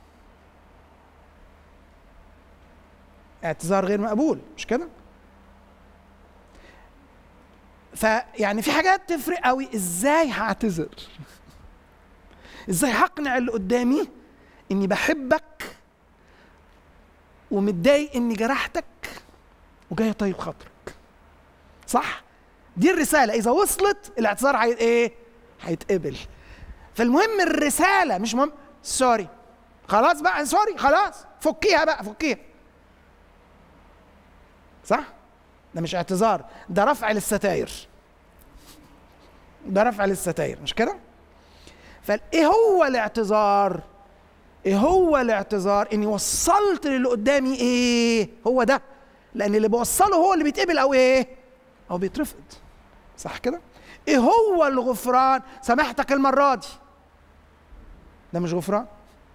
اعتذار غير مقبول مش كده فيعني في حاجات تفرق قوي ازاي هعتذر ازاي هقنع اللي قدامي اني بحبك ومتضايق اني جرحتك وجاي طيب خاطرك صح دي الرساله اذا وصلت الاعتذار هي ايه هيتقبل فالمهم الرساله مش مهم سوري خلاص بقى سوري خلاص فكيها بقى فكيها صح ده مش اعتذار ده رفع للستاير ده رفع للستاير مش كده فايه هو الاعتذار ايه هو الاعتذار اني وصلت للي قدامي ايه هو ده لان اللي بوصله هو اللي بيتقبل او ايه او بيترفض صح كده ايه هو الغفران سامحتك المره دي ده مش غفران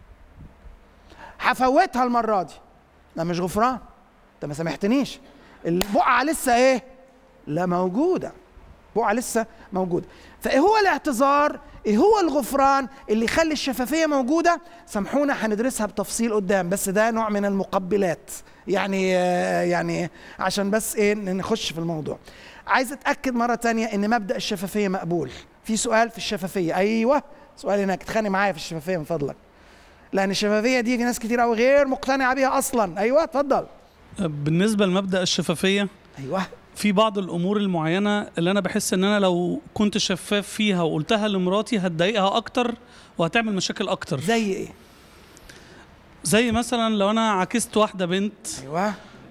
هفوتها المره دي ده مش غفران انت ما سامحتنيش البقعه لسه ايه لا موجوده بقعه لسه موجوده فايه هو الاعتذار ايه هو الغفران اللي يخلي الشفافيه موجوده سامحونا هندرسها بتفصيل قدام بس ده نوع من المقبلات يعني يعني عشان بس ايه نخش في الموضوع عايز اتاكد مره تانية ان مبدا الشفافيه مقبول في سؤال في الشفافيه ايوه سؤال هناك اتخانق معايا في الشفافيه من فضلك لان الشفافيه دي في ناس كتير قوي غير مقتنعه بيها اصلا ايوه اتفضل بالنسبه لمبدا الشفافيه ايوه في بعض الامور المعينه اللي انا بحس ان انا لو كنت شفاف فيها وقلتها لمراتي هتضايقها اكتر وهتعمل مشاكل اكتر زي ايه زي مثلا لو انا عكست واحده بنت ايوه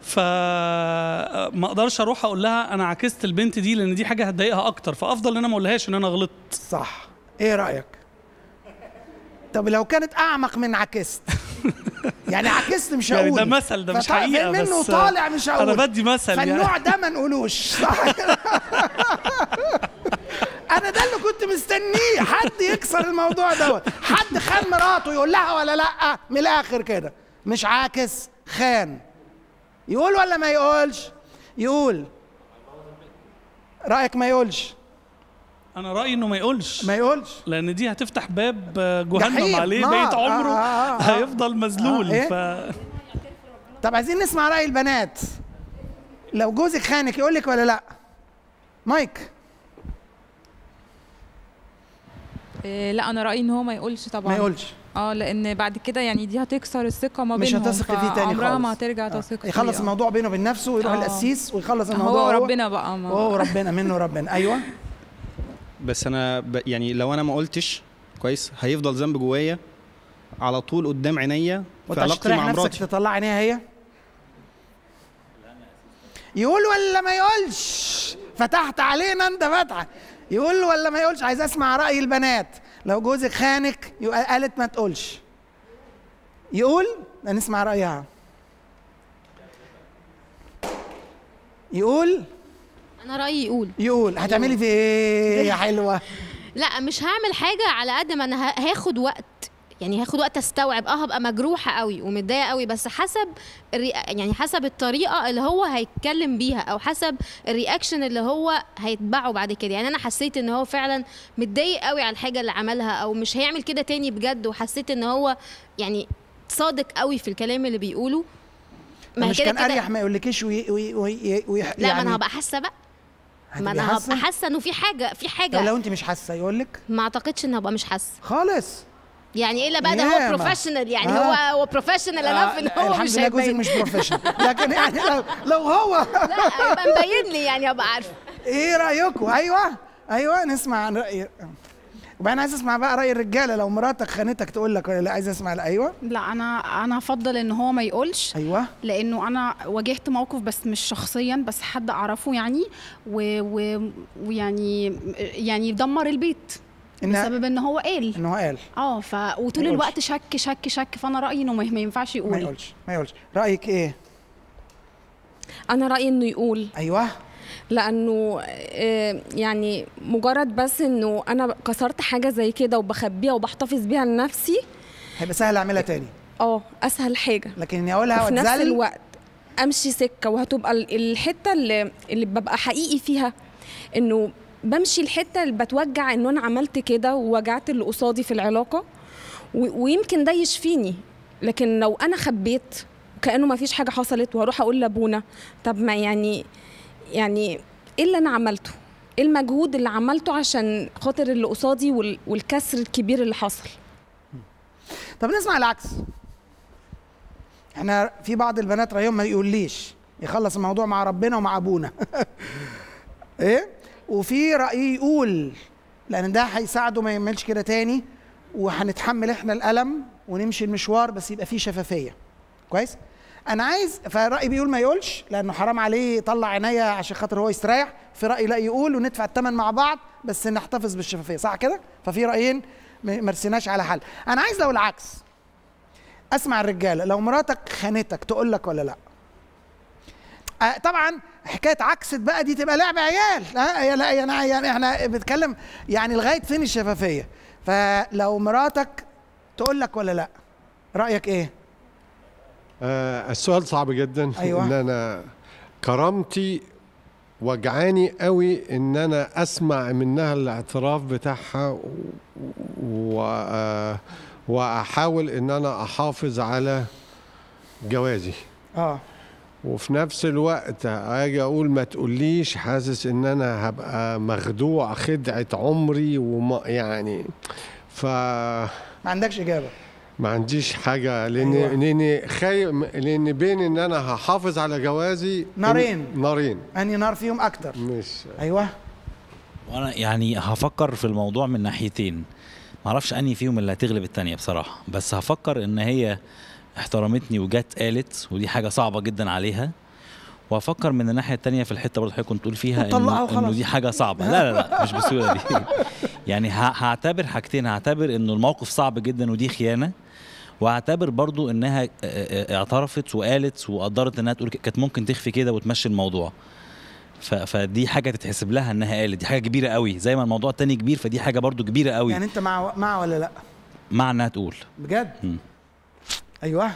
فما اقدرش اروح اقول لها انا عكست البنت دي لان دي حاجه هتضايقها اكتر فافضل ان انا ما اقولهاش ان انا غلطت صح ايه رايك طب لو كانت اعمق من عكست يعني عكست مش هقول يعني ده مثل ده مش حقيقه منه بس طالع مش هقول انا بدي مثل فالنوع يعني. ده ما نقولوش صح كده انا ده اللي كنت مستنيه حد يكسر الموضوع دوت حد خان مراته يقول لها ولا لا من الاخر كده مش عاكس خان يقول ولا ما يقولش يقول رايك ما يقولش انا رايي انه ما يقولش ما يقولش لان دي هتفتح باب جهنم جحيم، عليه نار. بقيه عمره آه، آه، آه. هيفضل مذلول آه، إيه؟ ف طب عايزين نسمع راي البنات لو جوزك خانك يقول لك ولا لا مايك إيه، لا انا رايي ان هو ما يقولش طبعا ما يقولش اه لان بعد كده يعني دي هتكسر الثقه ما مش بينهم هتثق فيه تاني عمرها خالص ما هترجع تثق فيه يخلص آه. الموضوع بينه وبين نفسه ويروح آه. القسيس ويخلص هو الموضوع وربنا بقى ما- هو ربنا منه ربنا ايوه بس انا ب... يعني لو انا ما قلتش كويس هيفضل ذنب جوايا على طول قدام عينيا في وانت علاقتي تريح مع نفسك مراتي تطلع عينيها هي يقول ولا ما يقولش فتحت علينا انت فتحه يقول ولا ما يقولش عايز اسمع راي البنات لو جوزك خانك يبقى قالت ما تقولش يقول نسمع رايها يقول انا رايي يقول يقول هتعملي في ايه يا حلوه لا مش هعمل حاجه على قد ما انا ه- هاخد وقت يعني هاخد وقت استوعب اه هبقى مجروحه قوي ومتضايقه قوي بس حسب الري... يعني حسب الطريقه اللي هو هيتكلم بيها او حسب الرياكشن اللي هو هيتبعه بعد كده يعني انا حسيت ان هو فعلا متضايق قوي على الحاجه اللي عملها او مش هيعمل كده تاني بجد وحسيت ان هو يعني صادق قوي في الكلام اللي بيقوله هي مش كده كان كده- اريح ما يقولكيش وي وي وي وي لا ما انا هبقى حاسه بقى ما هتبقي انا حاسة؟ هبقى حاسه انه في حاجه في حاجه طب لو انت مش حاسه يقول لك ما اعتقدش ان هبقى مش حاسه خالص يعني الا بقى ده ياما. هو بروفيشنال يعني آه. هو هو بروفيشنال انف ان هو الحمد مش لله جوزك هيبين مش بروفيشنال لكن يعني لو, لو هو لا يبقى مبين لي يعني ابقى عارفه ايه رايكم ايوه ايوه نسمع عن راي وبعدين عايز اسمع بقى راي الرجاله لو مراتك خانتك تقول لك ولا لا عايز اسمع لا ايوه لا انا انا افضل ان هو ما يقولش ايوه لانه انا واجهت موقف بس مش شخصيا بس حد اعرفه يعني و- و- ويعني يعني دمر البيت إن- بسبب ان هو قال ان هو قال اه ف ما وطول يقولش. الوقت شك شك شك فانا رايي انه ما ما ينفعش يقول ما يقولش ما يقولش رايك ايه انا رايي انه يقول ايوه لانه آه، يعني مجرد بس انه انا كسرت حاجه زي كده وبخبيها وبحتفظ بيها لنفسي هيبقى سهل اعملها تاني اه اسهل حاجه لكن اني اقولها وفي نفس واتذل الوقت امشي سكه وهتبقى ال- الحته اللي, اللي ببقى حقيقي فيها انه بمشي الحته اللي بتوجع انه انا عملت كده ووجعت اللي قصادي في العلاقه و- ويمكن ده يشفيني لكن لو انا خبيت كانه ما فيش حاجه حصلت وهروح اقول لابونا طب ما يعني يعني ايه اللي انا عملته ايه المجهود اللي عملته عشان خاطر اللي قصادي وال- والكسر الكبير اللي حصل طب نسمع العكس احنا في بعض البنات رايهم ما يقوليش يخلص الموضوع مع ربنا ومع ابونا ايه وفي راي يقول لان ده هيساعده ما يعملش كده تاني وهنتحمل احنا الالم ونمشي المشوار بس يبقى فيه شفافيه كويس انا عايز فرايي بيقول ما يقولش لانه حرام عليه يطلع عينيا عشان خاطر هو يستريح في راي لا يقول وندفع الثمن مع بعض بس نحتفظ بالشفافيه صح كده ففي رايين م- ما رسيناش على حل انا عايز لو العكس اسمع الرجاله لو مراتك خانتك تقول لك ولا لا آه طبعا حكايه عكست بقى دي تبقى لعب عيال لا يا لا يعني يعني احنا بنتكلم يعني لغايه فين الشفافيه فلو مراتك تقول لك ولا لا رايك ايه آه السؤال صعب جدا أيوة. ان انا كرامتي وجعاني قوي ان انا اسمع منها الاعتراف بتاعها و- و... آه، واحاول ان انا احافظ على جوازي اه وفي نفس الوقت اجي اقول ما تقوليش حاسس ان انا هبقى مخدوع خدعة عمري وما يعني ف ما عندكش اجابه ما عنديش حاجة لأن أيوة. أيوة. لأن خايف لأن بين إن أنا هحافظ على جوازي نارين. نارين اني نار فيهم اكتر مش ايوه وانا يعني هفكر في الموضوع من ناحيتين معرفش انهي فيهم اللي هتغلب التانية بصراحة بس هفكر ان هي احترمتني وجت قالت ودي حاجة صعبة جدا عليها وهفكر من الناحية التانية في الحتة برضه حضرتك كنت تقول فيها وتطلقها انه, وخلاص. إنه دي حاجة صعبة لا لا لا مش بالسهولة دي يعني ه- هعتبر حاجتين هعتبر انه الموقف صعب جدا ودي خيانة واعتبر برضو انها اه، اه، اعترفت وقالت وقدرت انها تقول ك- كانت ممكن تخفي كده وتمشي الموضوع ف- فدي حاجه تتحسب لها انها قالت دي حاجه كبيره قوي زي ما الموضوع التاني كبير فدي حاجه برضو كبيره قوي يعني انت مع مع ولا لا مع انها تقول بجد مم. ايوه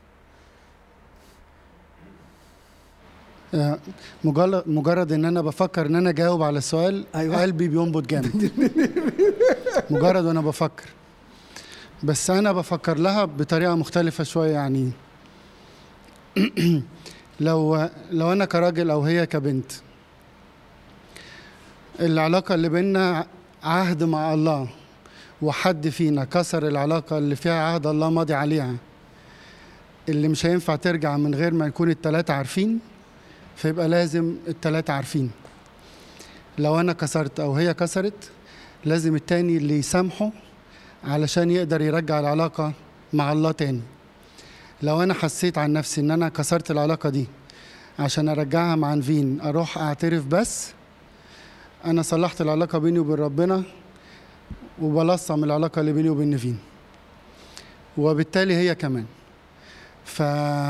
آه، مجرد مجرد ان انا بفكر ان انا اجاوب على السؤال أيوة. قلبي بينبض جامد مجرد وانا بفكر بس انا بفكر لها بطريقه مختلفه شويه يعني لو لو انا كراجل او هي كبنت العلاقه اللي بينا عهد مع الله وحد فينا كسر العلاقه اللي فيها عهد الله ماضي عليها اللي مش هينفع ترجع من غير ما يكون التلاتة عارفين فيبقى لازم التلاتة عارفين لو أنا كسرت أو هي كسرت لازم التاني اللي يسامحه علشان يقدر يرجع العلاقة مع الله تاني لو انا حسيت عن نفسي ان انا كسرت العلاقه دي عشان ارجعها مع نفين اروح اعترف بس انا صلحت العلاقه بيني وبين ربنا وبلصم العلاقه اللي بيني وبين نفين وبالتالي هي كمان ف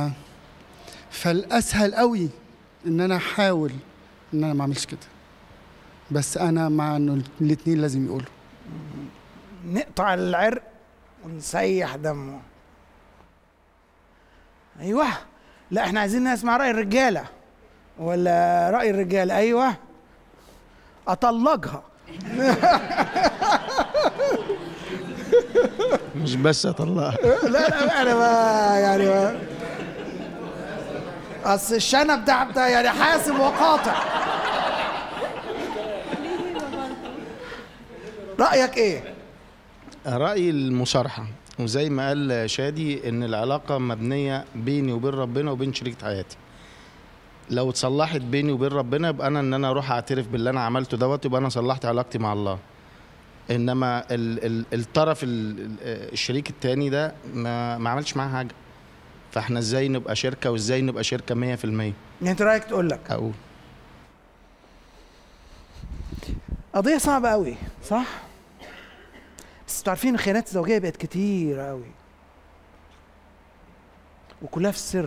فالاسهل قوي ان انا احاول ان انا ما اعملش كده بس انا مع انه الاثنين لازم يقولوا نقطع العرق ونسيح دمه ايوه لا احنا عايزين نسمع راي الرجاله ولا راي الرجاله ايوه اطلقها مش بس اطلعها لا لا انا ما يعني ما اصل الشنب ده بتاع يعني حاسم وقاطع رايك ايه رأيي المصارحة وزي ما قال شادي ان العلاقة مبنية بيني وبين ربنا وبين شريكة حياتي لو اتصلحت بيني وبين ربنا يبقى انا ان انا اروح اعترف باللي انا عملته دوت يبقى انا صلحت علاقتي مع الله انما ال ال الطرف ال ال- الشريك التاني ده ما, ما عملش معاه حاجة فاحنا ازاي نبقى شركة وازاي نبقى شركة مية في المية انت رايك تقول لك اقول قضيه صعبه قوي صح بس انتوا عارفين الخيانات الزوجيه بقت كتير قوي وكلها في السر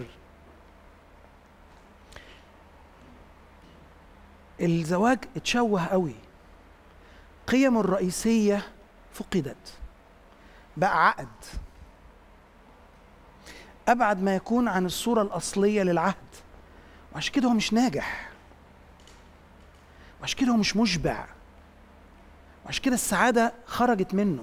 الزواج اتشوه قوي قيمه الرئيسيه فقدت بقى عقد ابعد ما يكون عن الصوره الاصليه للعهد وعشان كده هو مش ناجح وعشان كده هو مش مشبع وعشان كده السعادة خرجت منه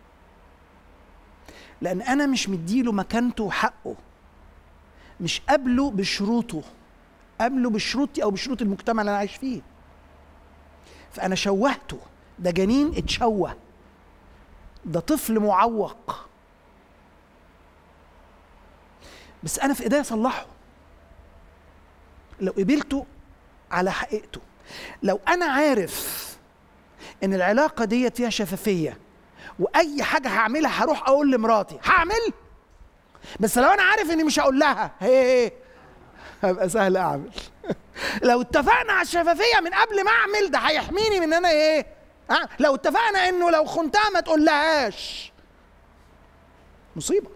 لأن أنا مش مديله مكانته وحقه مش قابله بشروطه قابله بشروطي أو بشروط المجتمع اللي أنا عايش فيه فأنا شوهته ده جنين اتشوه ده طفل معوق بس أنا في إيديا أصلحه لو قبلته على حقيقته لو أنا عارف ان العلاقه ديت فيها شفافيه واي حاجه هعملها هروح اقول لمراتي هعمل بس لو انا عارف اني مش هقول لها هي هبقى سهل اعمل لو اتفقنا على الشفافيه من قبل ما اعمل ده هيحميني من ان انا ايه ها لو اتفقنا انه لو خنتها ما تقولهاش مصيبه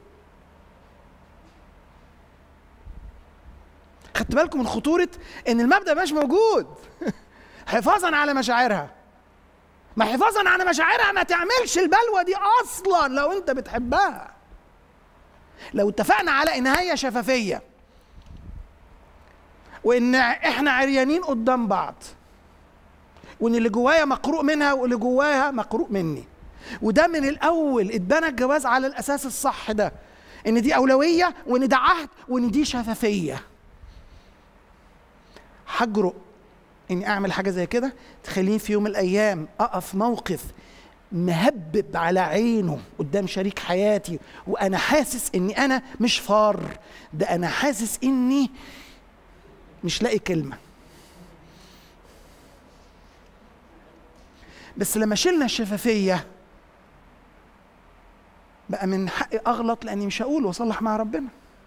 خدت بالكم من خطوره ان المبدا مش موجود حفاظا على مشاعرها ما حفاظا على مشاعرها ما تعملش البلوه دي اصلا لو انت بتحبها لو اتفقنا على ان هي شفافيه وان احنا عريانين قدام بعض وان اللي جوايا مقروء منها واللي جواها مقروء مني وده من الاول اتبنى الجواز على الاساس الصح ده ان دي اولويه وان ده عهد وان دي شفافيه هجرؤ اني اعمل حاجه زي كده تخليني في يوم من الايام اقف موقف مهبب على عينه قدام شريك حياتي وانا حاسس اني انا مش فار ده انا حاسس اني مش لاقي كلمه بس لما شلنا الشفافيه بقى من حقي اغلط لاني مش هقول واصلح مع ربنا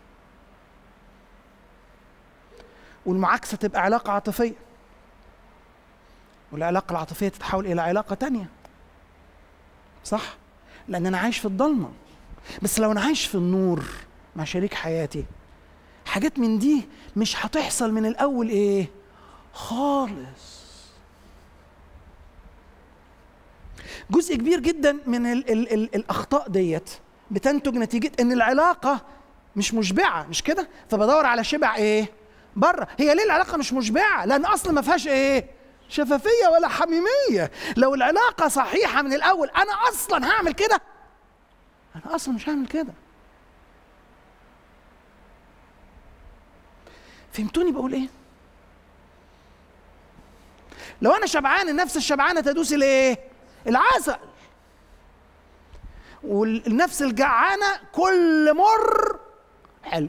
والمعاكسه تبقى علاقه عاطفيه والعلاقة العاطفية تتحول إلى علاقة تانية صح؟ لأن أنا عايش في الضلمة بس لو أنا عايش في النور مع شريك حياتي حاجات من دي مش هتحصل من الأول إيه؟ خالص جزء كبير جدا من ال ال ال الأخطاء ديت بتنتج نتيجة إن العلاقة مش مشبعة مش كده؟ فبدور على شبع إيه؟ بره هي ليه العلاقة مش مشبعة؟ لأن أصلا ما فيهاش إيه؟ شفافية ولا حميمية لو العلاقة صحيحة من الأول أنا أصلا هعمل كده أنا أصلا مش هعمل كده فهمتوني بقول إيه؟ لو أنا شبعان النفس الشبعانة تدوس الإيه؟ العسل والنفس الجعانة كل مر حلو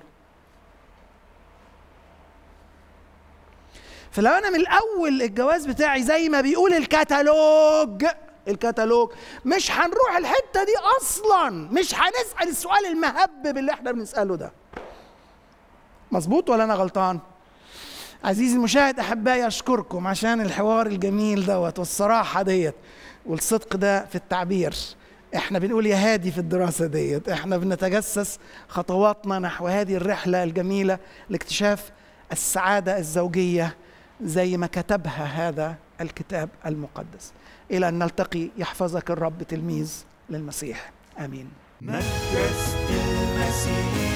فلو انا من الاول الجواز بتاعي زي ما بيقول الكتالوج الكتالوج مش هنروح الحته دي اصلا مش هنسال السؤال المهبب اللي احنا بنساله ده مظبوط ولا انا غلطان عزيزي المشاهد احبائي اشكركم عشان الحوار الجميل دوت والصراحه ديت والصدق ده في التعبير احنا بنقول يا هادي في الدراسه ديت احنا بنتجسس خطواتنا نحو هذه الرحله الجميله لاكتشاف السعاده الزوجيه زي ما كتبها هذا الكتاب المقدس الى ان نلتقي يحفظك الرب تلميذ للمسيح امين مدرسة المسيح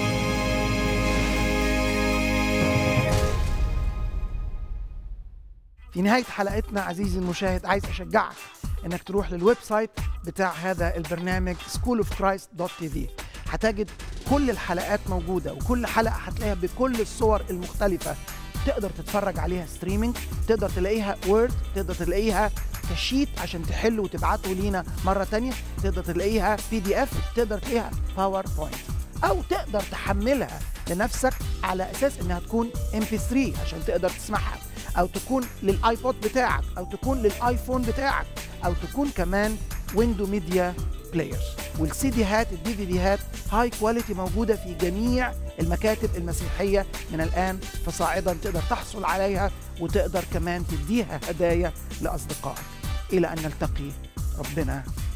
في نهاية حلقتنا عزيزي المشاهد عايز أشجعك إنك تروح للويب سايت بتاع هذا البرنامج schoolofchrist.tv هتجد كل الحلقات موجودة وكل حلقة هتلاقيها بكل الصور المختلفة تقدر تتفرج عليها ستريمينج تقدر تلاقيها وورد تقدر تلاقيها كشيت عشان تحله وتبعته لينا مرة تانية تقدر تلاقيها بي دي اف تقدر تلاقيها باوربوينت او تقدر تحملها لنفسك على اساس انها تكون ام بي 3 عشان تقدر تسمعها او تكون للايبود بتاعك او تكون للايفون بتاعك او تكون كمان ويندو ميديا بلاير والسي ديهات الدي في ديهات هاي كواليتي موجوده في جميع المكاتب المسيحيه من الان فصاعدا تقدر تحصل عليها وتقدر كمان تديها هدايا لاصدقائك الى ان نلتقي ربنا